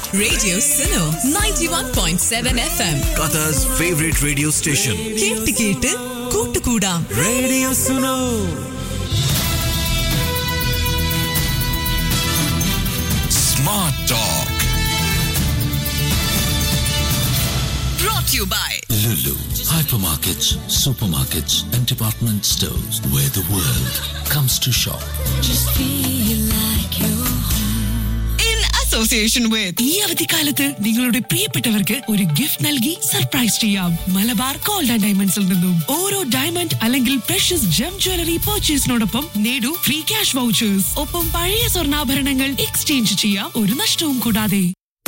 Radio Suno 91.7 FM. Qatar's favorite radio station. കേട്ട് കേട്ട് കൂട്ടുകൂടാം Radio Suno. Smart Talk. brought to you by Lulu, hypermarkets, supermarkets, and department stores where the world comes to shop. in association with ഈ അവധിക്കാലത്ത് നിങ്ങളുടെ പ്രിയപ്പെട്ടവർക്ക് ഒരു gift നൽകി surprise ചെയ്യാം മലബാർ ഗോൾഡ് ആൻഡ് ഡയമണ്ട്സിൽ നിന്നും ഓരോ ഡയമണ്ട് അല്ലെങ്കിൽ പ്രഷ്യസ് ജം ജ്വല്ലറി പർച്ചേസിനോടൊപ്പം നേടൂ ഫ്രീ ക്യാഷ് വൗച്ചേഴ്സ് ഒപ്പം പഴയ സ്വർണ്ണാഭരണങ്ങൾ എക്സ്ചേഞ്ച് ചെയ്യാം ഒരു നഷ്ടവും കൂടാതെ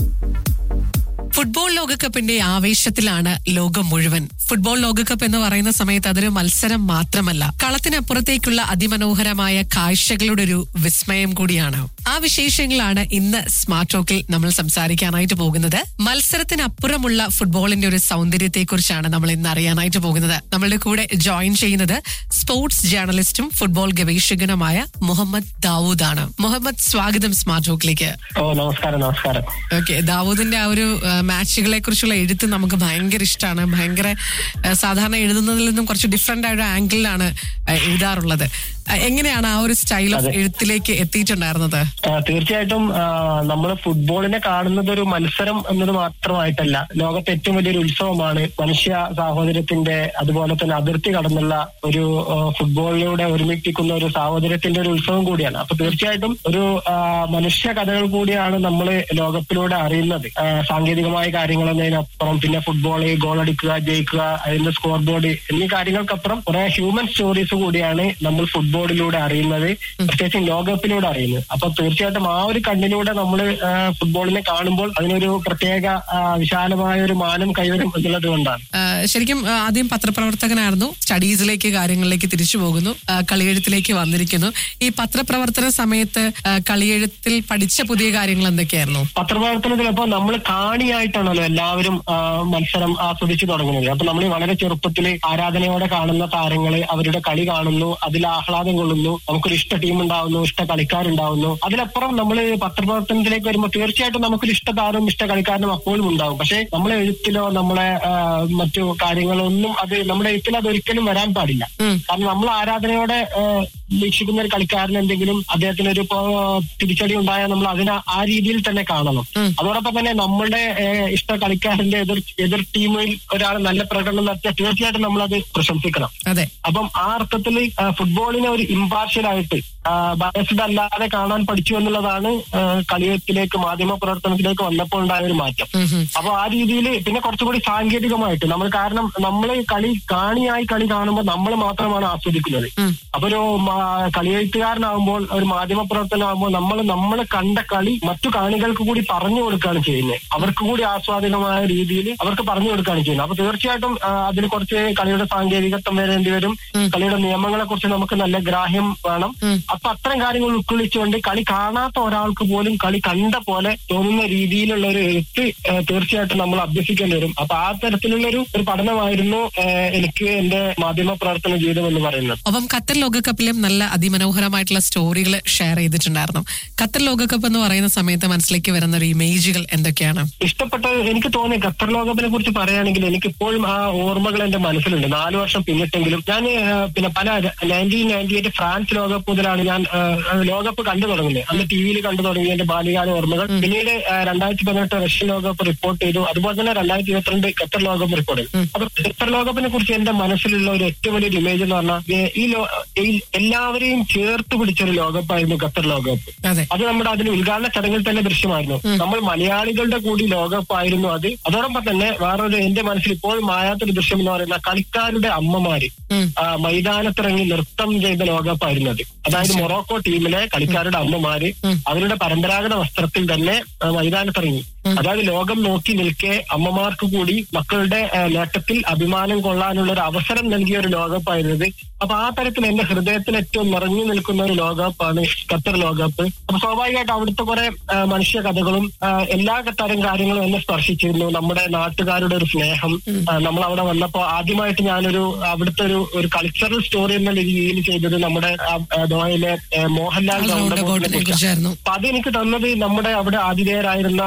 ഫുട്ബോൾ ലോകകപ്പിന്റെ ആവേശത്തിലാണ് ലോകം മുഴുവൻ ഫുട്ബോൾ ലോകകപ്പ് എന്ന് പറയുന്ന സമയത്ത് അതൊരു മത്സരം മാത്രമല്ല കളത്തിനപ്പുറത്തേക്കുള്ള അതിമനോഹരമായ കാഴ്ചകളുടെ ഒരു വിസ്മയം കൂടിയാണ് ആ വിശേഷങ്ങളാണ് ഇന്ന് സ്മാർട്ട് ടോക്കിൽ നമ്മൾ സംസാരിക്കാനായിട്ട് പോകുന്നത് മത്സരത്തിനപ്പുറമുള്ള ഫുട്ബോളിന്റെ ഒരു സൗന്ദര്യത്തെക്കുറിച്ചാണ് നമ്മൾ ഇന്ന് അറിയാനായിട്ട് പോകുന്നത് നമ്മളുടെ കൂടെ ജോയിൻ ചെയ്യുന്നത് സ്പോർട്സ് ജേർണലിസ്റ്റും ഫുട്ബോൾ ഗവേഷകനുമായ മുഹമ്മദ് ദാവൂദ് ആണ് മുഹമ്മദ് സ്വാഗതം സ്മാർട്ട് ടോക്കിലേക്ക് ഓ നമസ്കാരം നമസ്കാരം ഓക്കെ ദാവൂദിന്റെ ആ ഒരു ആ, മാച്ചുകളെ കുറിച്ചുള്ള എഴുത്ത് നമുക്ക് ഭയങ്കര ഇഷ്ടമാണ് ഭയങ്കര ആ, സാധാരണ എഴുതുന്നതിൽ നിന്നും കുറച്ച് ഡിഫറെന്റ് ആയ ഒരു ആംഗിളിലാണ് ആ, എഴുതാറുള്ളത് ആ, എങ്ങനെയാണ് ആ ഒരു സ്റ്റൈൽ ഓഫ് എഴുത്തിലേക്ക് എത്തിയിട്ടുണ്ടായിരുന്നത് ആ, തീർച്ചയായിട്ടും നമ്മൾ ഫുട്ബോളിനെ കാണുന്നത് ഒരു മത്സരം എന്നത് മാത്രമായിട്ടല്ല ലോകത്തെ ഏറ്റവും വലിയൊരു ഉത്സവമാണ് മനുഷ്യ സാഹോദര്യത്തിന്റെ അതുപോലെ തന്നെ അതിർത്തി കടന്നുള്ള ഒരു ആ, ഫുട്ബോളിലൂടെ ഒരുമിപ്പിക്കുന്ന ഒരു സാഹോദര്യത്തിന്റെ ഒരു ഉത്സവം കൂടിയാണ് അപ്പൊ തീർച്ചയായിട്ടും ഒരു ആ, മനുഷ്യ കഥകൾ കൂടിയാണ് നമ്മൾ ലോകത്തിലൂടെ അറിയുന്നത് ആ, സാങ്കേതികമായ കാര്യങ്ങൾ എന്നതിനപ്പുറം പിന്നെ ഫുട്ബോൾ ഗോൾ അടിക്കുക ജയിക്കുക അതിന്റെ സ്കോർ ബോർഡ് എന്നീ കാര്യങ്ങൾക്കപ്പുറം കുറെ ഹ്യൂമൻ സ്റ്റോറീസ് കൂടിയാണ് നമ്മൾ ഫുട്ബോളിലൂടെ അറിയുന്നത് പ്രത്യേകിച്ച് ലോകകപ്പിലൂടെ അറിയുന്നത് അപ്പൊ തീർച്ചയായിട്ടും ആ ഒരു കണ്ണിലൂടെ നമ്മൾ ഫുട്ബോളിനെ കാണുമ്പോൾ അതിനൊരു പ്രത്യേക ആ, വിശാലമായ ഒരു മാനം കൈവരും എന്നുള്ളത് കൊണ്ടാണ് ആ, ശരിക്കും ആ, ആദ്യം പത്രപ്രവർത്തകനായിരുന്നു സ്റ്റഡീസിലേക്ക് കാര്യങ്ങളിലേക്ക് തിരിച്ചു പോകുന്നു ആ, കളിയെഴുത്തിലേക്ക് വന്നിരിക്കുന്നു ഈ പത്രപ്രവർത്തന സമയത്ത് ആ, കളിയെഴുത്തിൽ പഠിച്ച പുതിയ കാര്യങ്ങൾ എന്തൊക്കെയായിരുന്നു പത്രപ്രവർത്തനത്തിൽ അപ്പൊ നമ്മൾ കാണിയായിട്ടാണല്ലോ എല്ലാവരും ആ, മത്സരം ആസ്വദിച്ചു തുടങ്ങുന്നത് അപ്പൊ നമ്മൾ വളരെ ചെറുപ്പത്തിൽ ആരാധനയോടെ കാണുന്ന താരങ്ങള് അവരുടെ കളി കാണുന്നു അതിൽ ആഹ്ലാദം കൊള്ളുന്നു നമുക്കൊരു ഇഷ്ട ടീം ഉണ്ടാവുന്നു ഇഷ്ട കളിക്കാരുണ്ടാവുന്നു അതിലപ്പുറം നമ്മൾ പത്രപ്രവർത്തനത്തിലേക്ക് വരുമ്പോൾ തീർച്ചയായിട്ടും നമുക്കൊരു ഇഷ്ട താരവും ഇഷ്ട കളിക്കാരനും അപ്പോഴും ഉണ്ടാവും പക്ഷെ നമ്മളെ എഴുത്തിലോ നമ്മളെ ആ, മറ്റു കാര്യങ്ങളൊന്നും അത് നമ്മുടെ എഴുത്തിൽ അത് ഒരിക്കലും വരാൻ പാടില്ല കാരണം നമ്മൾ ആരാധനയോടെ ആ, വീക്ഷിക്കുന്ന ഒരു കളിക്കാരന് എന്തെങ്കിലും അദ്ദേഹത്തിന് ഒരു ഇപ്പോ തിരിച്ചടി ഉണ്ടായാൽ നമ്മൾ അതിനെ ആ രീതിയിൽ തന്നെ കാണണം അതോടൊപ്പം തന്നെ നമ്മളുടെ ഏഹ്, ഇഷ്ട കളിക്കാരന്റെ എതിർ എതിർ ടീമിൽ ഒരാൾ നല്ല പ്രകടനം നടത്തിയാൽ തീർച്ചയായിട്ടും നമ്മളത് പ്രശംസിക്കണം അതെ അപ്പം ആ അർത്ഥത്തിൽ ഫുട്ബോളിനെ ഒരു ഇമ്പാർഷ്യൽ ആയിട്ട് ബയസ്ഡ് അല്ലാതെ കാണാൻ പഠിച്ചു എന്നുള്ളതാണ് ആ, കളിയത്തിലേക്ക് മാധ്യമ പ്രവർത്തനത്തിലേക്ക് വന്നപ്പോൾ ഉണ്ടായ ഒരു മാറ്റം അപ്പൊ ആ രീതിയിൽ പിന്നെ കുറച്ചുകൂടി സാങ്കേതികമായിട്ട് നമ്മൾ കാരണം നമ്മൾ കളി കാണിയായി കളി കാണുമ്പോൾ നമ്മൾ മാത്രമാണ് ആസ്വദിക്കുന്നത് അപ്പൊ ഒരു മാ- കളിയെഴുത്തുകാരനാകുമ്പോൾ ഒരു മാധ്യമ പ്രവർത്തനമാകുമ്പോൾ നമ്മൾ നമ്മൾ കണ്ട കളി മറ്റു കാണികൾക്ക് കൂടി പറഞ്ഞു കൊടുക്കുകയാണ് ചെയ്യുന്നത് അവർക്ക് കൂടി ആസ്വാദികമായ രീതിയിൽ അവർക്ക് പറഞ്ഞു കൊടുക്കുകയാണ് ചെയ്യുന്നത് അപ്പൊ തീർച്ചയായിട്ടും ആ, അതിന് കുറച്ച് കളിയുടെ സാങ്കേതികത്വം വരേണ്ടി വരും കളിയുടെ നിയമങ്ങളെ കുറിച്ച് നമുക്ക് നല്ല ഗ്രാഹ്യം വേണം അപ്പൊ അത്തരം കാര്യങ്ങൾ ഉൾക്കൊള്ളിച്ചുകൊണ്ട് കളി കാണാത്ത ഒരാൾക്ക് പോലും കളി കണ്ട പോലെ തോന്നുന്ന രീതിയിലുള്ള ഒരു എഴുത്ത് ആ, തീർച്ചയായിട്ടും നമ്മൾ അഭ്യസിക്കേണ്ടി വരും അപ്പൊ ആ തരത്തിലുള്ള ഒരു ഒരു പഠനമായിരുന്നു ആ, എനിക്ക് എന്റെ മാധ്യമ പ്രവർത്തന ജീവിതം എന്ന് പറയുന്നത് ഒപ്പം ഖത്തർ ലോകകപ്പിലും നല്ല അതിമനോഹരമായിട്ടുള്ള സ്റ്റോറികൾ ഷെയർ ചെയ്തിട്ടുണ്ടായിരുന്നു ഖത്തർ ലോകകപ്പ് എന്ന് പറയുന്ന സമയത്ത് മനസ്സിലേക്ക് വരുന്ന ഒരു ഇമേജുകൾ എന്തൊക്കെയാണ് ഇഷ്ടപ്പെട്ട എനിക്ക് തോന്നി ഖത്തർ ലോകകപ്പിനെ കുറിച്ച് പറയുകയാണെങ്കിൽ എനിക്ക് ഇപ്പോഴും ആ ഓർമ്മകൾ എന്റെ മനസ്സിലുണ്ട് നാല് വർഷം പിന്നിട്ടെങ്കിലും ഞാൻ ആ, പിന്നെ പല നയൻറ്റീൻ നയൻറ്റി എയ്റ്റ് ഫ്രാൻസ് ലോകകപ്പ് മുതലാണ് ഞാൻ ആ, ലോകകപ്പ് കണ്ടു തുടങ്ങുന്നത് അന്ന് ടി വിയിൽ കണ്ടു തുടങ്ങിയ എന്റെ ബാല്യകാല ഓർമ്മകൾ പിന്നീട് ആ, രണ്ടായിരത്തി പതിനെട്ട് റഷ്യൻ ലോകകപ്പ് റിപ്പോർട്ട് ചെയ്തു അതുപോലെ തന്നെ രണ്ടായിരത്തി ഇരുപത്തിരണ്ട് ഖത്തർ ലോകകപ്പ് റിപ്പോർട്ട് ചെയ്തു അപ്പൊ ഖത്തർ ലോകകപ്പിനെ കുറിച്ച് എന്റെ മനസ്സിലുള്ള ഒരു ഏറ്റവും വലിയൊരു ഇമേജ് എന്ന് പറഞ്ഞാൽ ഏ, ഈ ലോ ഈ എല്ലാവരെയും ചേർത്ത് പിടിച്ചൊരു ലോകകപ്പായിരുന്നു ഖത്തർ ലോകകപ്പ് അതെ അത് നമ്മുടെ അതിന് ഉദ്ഘാടന ചടങ്ങിൽ തന്നെ ദൃശ്യമായിരുന്നു നമ്മൾ മലയാളികളുടെ കൂടി ലോകകപ്പായിരുന്നു അത് അതോടൊപ്പം തന്നെ വേറൊരു എന്റെ മനസ്സിൽ ഇപ്പോൾ മായാത്തൊരു ദൃശ്യം എന്ന് പറയുന്ന കളിക്കാരുടെ അമ്മമാര് ഉം. ആ, മൈതാനത്തിറങ്ങി നൃത്തം ചെയ്ത ലോകകപ്പായിരുന്നു അത് അതായത് മൊറോക്കോ ടീമിലെ കളിക്കാരുടെ അമ്മമാര് അവരുടെ പരമ്പരാഗത വസ്ത്രത്തിൽ തന്നെ ആ, മൈതാനത്തിറങ്ങി അതായത് ലോകം നോക്കി നിൽക്കെ അമ്മമാർക്ക് കൂടി മക്കളുടെ ആ, നേട്ടത്തിൽ അഭിമാനം കൊള്ളാനുള്ള ഒരു അവസരം നൽകിയ ഒരു ലോകകപ്പായിരുന്നത് അപ്പൊ ആ തരത്തിൽ എന്റെ ഹൃദയത്തിൽ ഏറ്റവും നിറഞ്ഞു നിൽക്കുന്ന ഒരു ലോകകപ്പാണ് ഖത്തർ ലോകകപ്പ് അപ്പൊ സ്വാഭാവികമായിട്ട് അവിടുത്തെ കുറെ ആ, മനുഷ്യ കഥകളും ആ, എല്ലാ തരം കാര്യങ്ങളും എന്നെ സ്പർശിച്ചിരുന്നു നമ്മുടെ നാട്ടുകാരുടെ ഒരു സ്നേഹം ആ, നമ്മൾ അവിടെ വന്നപ്പോ ആദ്യമായിട്ട് ഞാനൊരു അവിടുത്തെ ഒരു ഒരു കൾച്ചറൽ സ്റ്റോറി എന്ന രീതിയിൽ ചെയ്തത് നമ്മുടെ ആ, ആ, ദോഹയിലെ ആ, മോഹൻലാൽ റൗണ്ട് റൗണ്ട് അബൌട്ടിനെ കുറിച്ചായിരുന്നു അപ്പൊ അതെനിക്ക് തന്നത് നമ്മുടെ അവിടെ ആതിഥേയരായിരുന്ന ആ,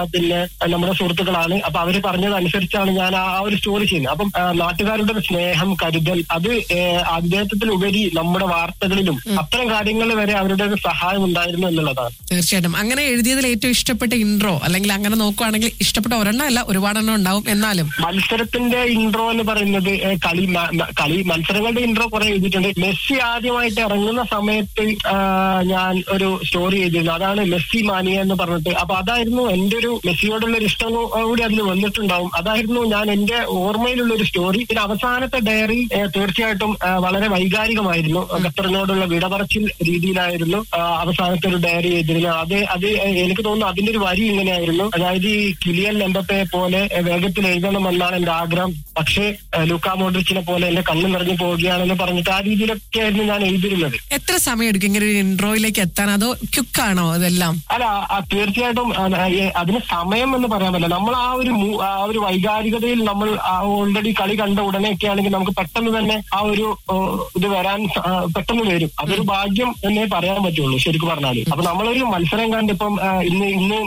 പിന്നെ നമ്മുടെ സുഹൃത്തുക്കളാണ് അപ്പൊ അവര് പറഞ്ഞതനുസരിച്ചാണ് ഞാൻ ആ ആ ഒരു സ്റ്റോറി ചെയ്യുന്നത് അപ്പം ആ, നാട്ടുകാരുടെ ഒരു സ്നേഹം കരുതൽ അത് അദ്ദേഹത്തിലുപരി നമ്മുടെ വാർത്തകളിലും അത്തരം കാര്യങ്ങളിൽ വരെ അവരുടെ ഒരു സഹായം ഉണ്ടായിരുന്നു എന്നുള്ളതാണ് തീർച്ചയായിട്ടും അങ്ങനെ എഴുതിയതിൽ ഏറ്റവും ഇഷ്ടപ്പെട്ട ഇൻട്രോ അല്ലെങ്കിൽ അങ്ങനെ നോക്കുവാണെങ്കിൽ ഇഷ്ടപ്പെട്ട ഒരെണ്ണം അല്ല ഒരുപാടെണ്ണം ഉണ്ടാവും എന്നാലും മത്സരത്തിന്റെ ഇൻട്രോ എന്ന് പറയുന്നത് ഏ, കളി മ- മ- കളി മത്സരങ്ങളുടെ ഇൻട്രോ കുറെ എഴുതിയിട്ടുണ്ട് മെസ്സി ആദ്യമായിട്ട് ഇറങ്ങുന്ന സമയത്ത് ആ, ഞാൻ ഒരു സ്റ്റോറി ചെയ്തിരുന്നു അതാണ് മെസ്സി മാനിയ എന്ന് പറഞ്ഞിട്ട് അപ്പൊ അതായിരുന്നു എന്റെ ഒരു മെസ്സിയോടുള്ള ഒരു ഇഷ്ടം കൂടി അതിൽ വന്നിട്ടുണ്ടാവും അതായിരുന്നു ഞാൻ എന്റെ ഓർമ്മയിലുള്ള ഒരു സ്റ്റോറി പിന്നെ അവസാനത്തെ ഡയറി ഏ, തീർച്ചയായിട്ടും ആ, വളരെ വൈകാരികമായിരുന്നു ഖത്തറിനോടുള്ള വിടപറച്ചിൽ രീതിയിലായിരുന്നു ആ, അവസാനത്തെ ഒരു ഡയറി ചെയ്തിരുന്നത് അത് അത് എനിക്ക് തോന്നുന്നു അതിന്റെ ഒരു വരി ഇങ്ങനെയായിരുന്നു അതായത് ഈ കിലിയൻ എംബപ്പയെ പോലെ ഏ, വേഗത്തിൽ എഴുതണമെന്നാണ് എന്റെ ആഗ്രഹം പക്ഷേ ഏ, ലൂക്കാ മോഡ്രിച്ചിനെ പോലെ എന്റെ കണ്ണ് നിറഞ്ഞു പോവുകയാണെന്ന് പറഞ്ഞിട്ട് ആ രീതിയിലൊക്കെ ആയിരുന്നു ഞാൻ എഴുതിയിരുന്നത് എത്ര സമയം എടുക്കും ഇങ്ങനെ ഒരു ഇൻട്രോയിലേക്ക് എത്താൻ അതോ ക്യുക്കാണോ അതെല്ലാം അല്ല ആ, തീർച്ചയായിട്ടും ആ, ഏ, അതിന് സമയം എന്ന് പറയാൻ പറ്റില്ല നമ്മൾ ആ ഒരു മൂ- ആ ഒരു വൈകാരികതയിൽ നമ്മൾ ഓൾറെഡി കളി കണ്ട ഉടനെയൊക്കെ ആണെങ്കിൽ നമുക്ക് പെട്ടെന്ന് തന്നെ ആ ഒരു ഓ, ഇത് വരാൻ സ- ആ, പെട്ടെന്ന് വരും അതൊരു ഭാഗ്യം എന്നേ പറയാൻ പറ്റുള്ളൂ ശരിക്കും പറഞ്ഞാല് അപ്പൊ നമ്മളൊരു മത്സരം കണ്ടിപ്പം ആ, ഇന്ന് ഇന്ന്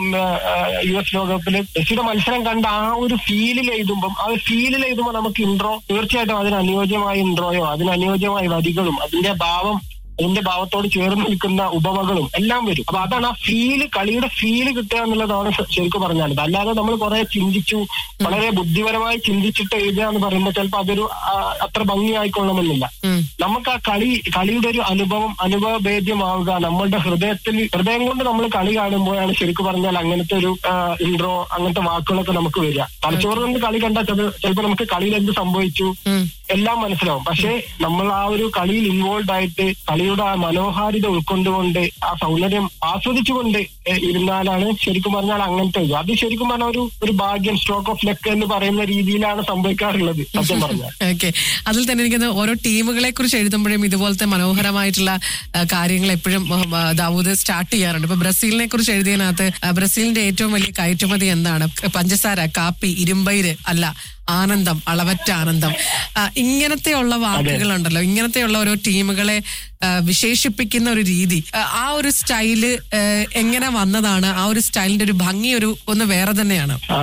യു എസ് ലോകകപ്പില് മെസ്സിയുടെ മത്സരം കണ്ട ആ ഒരു ഫീലിൽ എഴുതുമ്പം ആ ഒരു ഫീലിൽ എഴുതുമ്പോൾ നമുക്ക് ഇൻട്രോ തീർച്ചയായിട്ടും അതിന് അനുയോജ്യമായ ഇൻട്രോയോ അതിന് അനുയോജ്യമായ വരികളും അതിന്റെ ഭാവം അതിന്റെ ഭാവത്തോട് ചേർന്ന് നിൽക്കുന്ന ഉപമകളും എല്ലാം വരും അപ്പൊ അതാണ് ആ ഫീല് കളിയുടെ ഫീല് കിട്ടുക എന്നുള്ളതാണ് ശ- ശരിക്കും പറഞ്ഞാൽ അല്ലാതെ നമ്മൾ കുറെ ചിന്തിച്ചു വളരെ ബുദ്ധിപരമായി ചിന്തിച്ചിട്ട് എഴുതുക എന്ന് പറയുമ്പോൾ ചിലപ്പോൾ അതൊരു ആ, അത്ര ഭംഗിയായിക്കൊള്ളണമെന്നില്ല ഉം. നമുക്ക് ആ കളി കളിയുടെ ഒരു അനുഭവം അനുഭവഭേദ്യമാവുക നമ്മളുടെ ഹൃദയത്തിൽ ഹൃദയം കൊണ്ട് നമ്മൾ കളി കാണുമ്പോഴാണ് ശരിക്കും പറഞ്ഞാൽ അങ്ങനത്തെ ഒരു ഇൻട്രോ അങ്ങനത്തെ വാക്കുകളൊക്കെ നമുക്ക് വരിക തലച്ചോറ് കൊണ്ട് കളി കണ്ടാൽ ചിലപ്പോൾ നമുക്ക് കളിയിൽ എന്ത് സംഭവിച്ചു ഉം. എല്ലാം മനസ്സിലാവും പക്ഷേ നമ്മൾ ആ ഒരു കളിയിൽ ഇൻവോൾവ് ആയിട്ട് കളിയുടെ ആ മനോഹാരിത ഉൾക്കൊണ്ടുകൊണ്ട് ആ സൗന്ദര്യം ആസ്വദിച്ചുകൊണ്ട് ഏ, ഇരുന്നാലാണ് ശരിക്കും പറഞ്ഞാൽ അങ്ങനത്തെ ഇത് അത് ശരിക്കും പറഞ്ഞാൽ ഒരു ഒരു ഭാഗ്യം സ്ട്രോക്ക് ഓഫ് ലെക്ക് എന്ന് പറയുന്ന രീതിയിലാണ് സംഭവിക്കാറുള്ളത് സത്യം പറഞ്ഞാൽ ഓക്കെ അതിൽ തന്നെ എനിക്ക് തോന്നുന്നു ഓരോ ടീമുകളെ കുറിച്ച് എഴുതുമ്പോഴും ഇതുപോലത്തെ മനോഹരമായിട്ടുള്ള ആ, കാര്യങ്ങൾ എപ്പോഴും ആ, ആ, ദാവൂദ് സ്റ്റാർട്ട് ചെയ്യാറുണ്ട് ഇപ്പൊ ബ്രസീലിനെ കുറിച്ച് എഴുതിയതിനകത്ത് ആ, ബ്രസീലിന്റെ ഏറ്റവും വലിയ കയറ്റുമതി എന്താണ് പഞ്ചസാര കാപ്പി ഇരുമ്പയിര് അല്ല ആനന്ദം അളവറ്റ ആനന്ദം ആ, ഇങ്ങനത്തെയുള്ള വാക്കുകളുണ്ടല്ലോ ഇങ്ങനത്തെയുള്ള ഓരോ ടീമുകളെ ആ, വിശേഷിപ്പിക്കുന്ന ഒരു രീതി ആ, ആ ഒരു സ്റ്റൈല് ആ, എങ്ങനെ വന്നതാണ് ആ ഒരു സ്റ്റൈലിന്റെ ഒരു ഭംഗി ഒരു ഒന്ന് വേറെ തന്നെയാണ് ആ,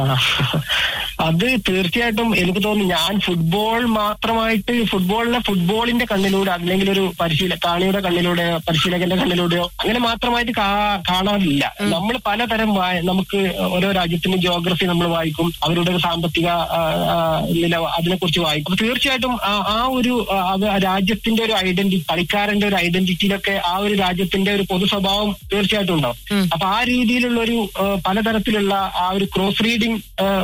അത് തീർച്ചയായിട്ടും എനിക്ക് തോന്നുന്നു ഞാൻ ഫുട്ബോൾ മാത്രമായിട്ട് ഫുട്ബോളിനെ ഫുട്ബോളിന്റെ കണ്ണിലൂടെ അല്ലെങ്കിൽ ഒരു പരിശീല കാണിയുടെ കണ്ണിലൂടെയോ പരിശീലകന്റെ കണ്ണിലൂടെയോ അങ്ങനെ മാത്രമായിട്ട് കാ- കാണാറില്ല നമ്മൾ പലതരം വായ- നമുക്ക് ഓരോ രാജ്യത്തിന്റെ ജോഗ്രഫി നമ്മൾ വായിക്കും അവരുടെ ഒരു സാമ്പത്തിക ആ, ആ, നില അതിനെക്കുറിച്ച് വായിക്കും അപ്പൊ തീർച്ചയായിട്ടും ആ- ആ ഒരു ആ, അത് ആ രാജ്യത്തിന്റെ ഒരു ഐഡന്റിറ്റി കളിക്കാരന്റെ ഒരു ഐഡന്റിറ്റിയിലൊക്കെ ആ ഒരു രാജ്യത്തിന്റെ ഒരു പൊതു സ്വഭാവം തീർച്ചയായിട്ടും ഉണ്ടാവും അപ്പൊ ആ രീതിയിലുള്ള ഒരു ആ, പലതരത്തിലുള്ള ആ ഒരു ക്രോസ് റീഡിങ്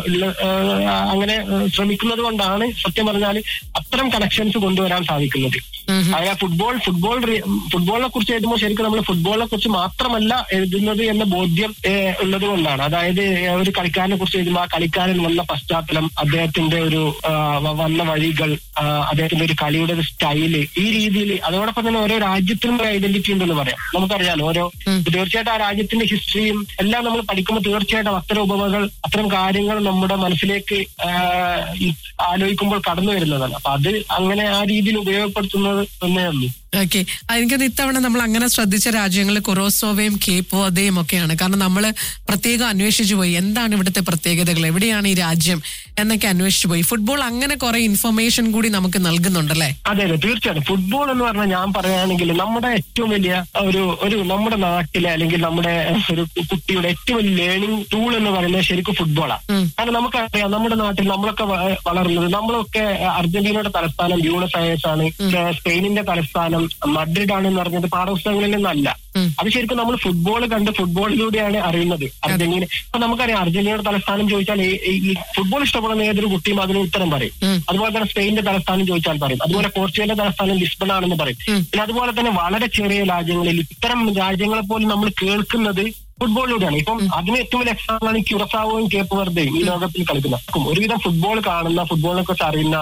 അങ്ങനെ ആ, ശ്രമിക്കുന്നത് കൊണ്ടാണ് സത്യം പറഞ്ഞാൽ അത്തരം കണക്ഷൻസ് കൊണ്ടുവരാൻ സാധിക്കുന്നത് അതായത് ഫുട്ബോൾ ഫുട്ബോൾ റി- ഫുട്ബോളിനെ കുറിച്ച് എഴുതുമ്പോൾ ശരിക്കും നമ്മൾ ഫുട്ബോളിനെ കുറിച്ച് മാത്രമല്ല എഴുതുന്നത് എന്ന ബോധ്യം ഏഹ്, ഉള്ളത് കൊണ്ടാണ് അതായത് ഏഹ്, ഒരു കളിക്കാരനെ കുറിച്ച് എഴുതുമ്പോൾ ആ കളിക്കാരൻ വന്ന പശ്ചാത്തലം അദ്ദേഹത്തിന്റെ ഒരു ആ, വ- വന്ന വഴികൾ ആ, അദ്ദേഹത്തിന്റെ ഒരു കളിയുടെ ഒരു സ്റ്റൈല് ഈ രീതിയിൽ അതോടൊപ്പം തന്നെ ഓരോ രാജ്യത്തിനും ഒരു ഐഡന്റിറ്റി ഉണ്ടെന്ന് പറയാം നമുക്കറിയാലോ ഓരോ തീർച്ചയായിട്ടും ആ രാജ്യത്തിന്റെ ഹിസ്റ്ററിയും എല്ലാം നമ്മൾ പഠിക്കുമ്പോൾ തീർച്ചയായിട്ടും അത്തരം ഉപമകൾ അത്തരം കാര്യങ്ങൾ നമ്മുടെ മനസ്സിലേക്ക് ആ, ഈ ആലോചിക്കുമ്പോൾ കടന്നു വരുന്നതാണ് അപ്പൊ അത് അങ്ങനെ ആ രീതിയിൽ ഉപയോഗപ്പെടുത്തുന്നത് തന്നേ ഉള്ളൂ ഓക്കെ എനിക്കത് ഇത്തവണ നമ്മൾ അങ്ങനെ ശ്രദ്ധിച്ച രാജ്യങ്ങൾ കൊറോസോവയും കേപ്പ് വധയും ഒക്കെയാണ് കാരണം നമ്മൾ പ്രത്യേകം അന്വേഷിച്ചു പോയി എന്താണ് ഇവിടുത്തെ പ്രത്യേകതകൾ എവിടെയാണ് ഈ രാജ്യം എന്നൊക്കെ അന്വേഷിച്ചു പോയി ഫുട്ബോൾ അങ്ങനെ കുറെ ഇൻഫർമേഷൻ കൂടി നമുക്ക് നൽകുന്നുണ്ടല്ലേ അതെ അതെ തീർച്ചയായിട്ടും ഫുട്ബോൾ എന്ന് പറഞ്ഞാൽ ഞാൻ പറയുകയാണെങ്കിൽ നമ്മുടെ ഏറ്റവും വലിയ ഒരു ഒരു നമ്മുടെ നാട്ടിലെ അല്ലെങ്കിൽ നമ്മുടെ ഒരു കുട്ടിയുടെ ഏറ്റവും വലിയ ലേണിംഗ് ടൂൾ എന്ന് പറയുന്നത് ശരിക്കും ഫുട്ബോളാണ് കാരണം നമുക്കറിയാം നമ്മുടെ നാട്ടിൽ നമ്മളൊക്കെ വ- വളർന്നത് നമ്മളൊക്കെ അർജന്റീനയുടെ തലസ്ഥാനം ബ്യൂണസ് അയേഴ്സ് ആണ് സ്പെയിനിന്റെ തലസ്ഥാനം മഡ്രിഡ് ആണ് എന്ന് പറഞ്ഞത് പാഠപുസ്തകങ്ങളിൽ നിന്നല്ല അത് ശരിക്കും നമ്മൾ ഫുട്ബോൾ കണ്ട് ഫുട്ബോളിലൂടെയാണ് അറിയുന്നത് അർജന്റീന ഇപ്പൊ നമുക്കറിയാം അർജന്റീനയുടെ തലസ്ഥാനം ചോദിച്ചാൽ ഈ- ഈ ഈ ഫുട്ബോൾ ഇഷ്ടപ്പെടുന്ന ഏതൊരു കുട്ടിയും അതിന് ഉത്തരം പറയും അതുപോലെ തന്നെ സ്പെയിനിന്റെ തലസ്ഥാനം ചോദിച്ചാൽ പറയും അതുപോലെ പോർച്ചുഗലിന്റെ തലസ്ഥാനം ലിസ്ബൺ ആണെന്ന് പറയും പിന്നെ അതുപോലെ തന്നെ വളരെ ചെറിയ രാജ്യങ്ങളിൽ ഇത്തരം രാജ്യങ്ങളെ പോലും നമ്മൾ കേൾക്കുന്നത് ഫുട്ബോളിലൂടെയാണ് ഇപ്പം അതിന് ഏറ്റവും വലിയ എക്സാമ്പിൾ ആണ് ക്യുറസാവോയും കേപ്പ് വെറുതെയും ഈ ലോകത്തിൽ കളിക്കുന്ന ഒരുവിധം ഫുട്ബോൾ കാണുന്ന ഫുട്ബോളിനെ കുറിച്ച് അറിയുന്ന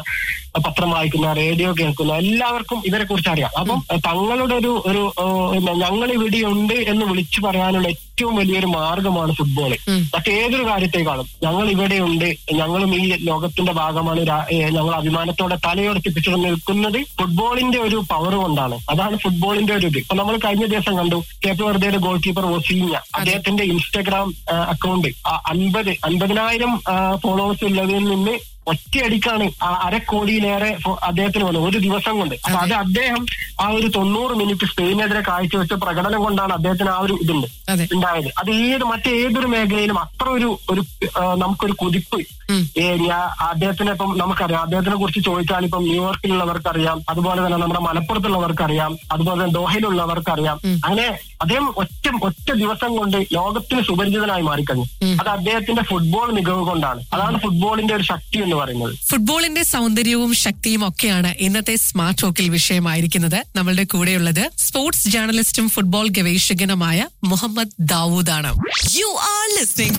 പത്രം വായിക്കുന്ന റേഡിയോ കേൾക്കുന്ന എല്ലാവർക്കും ഇവരെ കുറിച്ച് അറിയാം അപ്പം തങ്ങളുടെ ഒരു ഒരു ഏഹ്, ഞങ്ങൾ ഇവിടെയുണ്ട് എന്ന് വിളിച്ചു പറയാനുള്ള ഏറ്റവും വലിയൊരു മാർഗമാണ് ഫുട്ബോൾ മറ്റേതൊരു കാര്യത്തെക്കാളും ഞങ്ങൾ ഇവിടെയുണ്ട് ഞങ്ങളും ഈ ലോകത്തിന്റെ ഭാഗമാണ് രാ- ഏഹ്, ഞങ്ങൾ അഭിമാനത്തോടെ തലയുറപ്പിച്ചു നിൽക്കുന്നത് ഫുട്ബോളിന്റെ ഒരു പവർ കൊണ്ടാണ് അതാണ് ഫുട്ബോളിന്റെ ഒരു ഇത് ഇപ്പൊ നമ്മൾ കഴിഞ്ഞ ദിവസം കണ്ടു കേപ്പ് വെറുതെയുടെ ഗോൾ കീപ്പർ ഒസീഞ്ഞ അദ്ദേഹത്തിന്റെ ഇൻസ്റ്റഗ്രാം അക്കൗണ്ട് അൻപത് അൻപതിനായിരം ഫോളോവേഴ്സ് ഉള്ളതിൽ നിന്ന് ഒറ്റയടിക്കാണ് ആ അരക്കോടിയിലേറെ ഫോ- അദ്ദേഹത്തിന് വന്നത് ഒരു ദിവസം കൊണ്ട് അപ്പൊ അത് അദ്ദേഹം ആ ഒരു തൊണ്ണൂറ് മിനിറ്റ് സ്പെയിനെതിരെ കാഴ്ചവെച്ച പ്രകടനം കൊണ്ടാണ് അദ്ദേഹത്തിന് ആ ഒരു ഇതുണ്ട് അതെ. ഉണ്ടായത് അത് ഏത് മറ്റേതൊരു മേഖലയിലും അത്ര ഒരു ഒരു ആ, നമുക്കൊരു കുതിപ്പ് ഏ, ഞാൻ അദ്ദേഹത്തിനെ ഇപ്പം നമുക്കറിയാം അദ്ദേഹത്തിനെ കുറിച്ച് ചോദിച്ചാൽ ഇപ്പം ന്യൂയോർക്കിലുള്ളവർക്ക് അറിയാം അതുപോലെ തന്നെ നമ്മുടെ മലപ്പുറത്തുള്ളവർക്ക് അറിയാം അതുപോലെ തന്നെ ദോഹയിലുള്ളവർക്ക് അറിയാം അങ്ങനെ അദ്ദേഹം ഒറ്റ ഒറ്റ ദിവസം കൊണ്ട് ലോകത്തിന് സുപരിചിതനായി മാറിക്കഴിഞ്ഞു അത് അദ്ദേഹത്തിന്റെ ഫുട്ബോൾ മികവ് കൊണ്ടാണ് അതാണ് ഫുട്ബോളിന്റെ ഒരു ശക്തി എന്ന് പറയുന്നത് ഫുട്ബോളിന്റെ സൗന്ദര്യവും ശക്തിയും ഒക്കെയാണ് ഇന്നത്തെ സ്മാർട്ട് ടോക്കിൽ വിഷയമായിരിക്കുന്നത് നമ്മളുടെ കൂടെയുള്ളത് സ്പോർട്സ് ജേർണലിസ്റ്റും ഫുട്ബോൾ ഗവേഷകനുമായ മുഹമ്മദ് ദാവൂദാണ് You are listening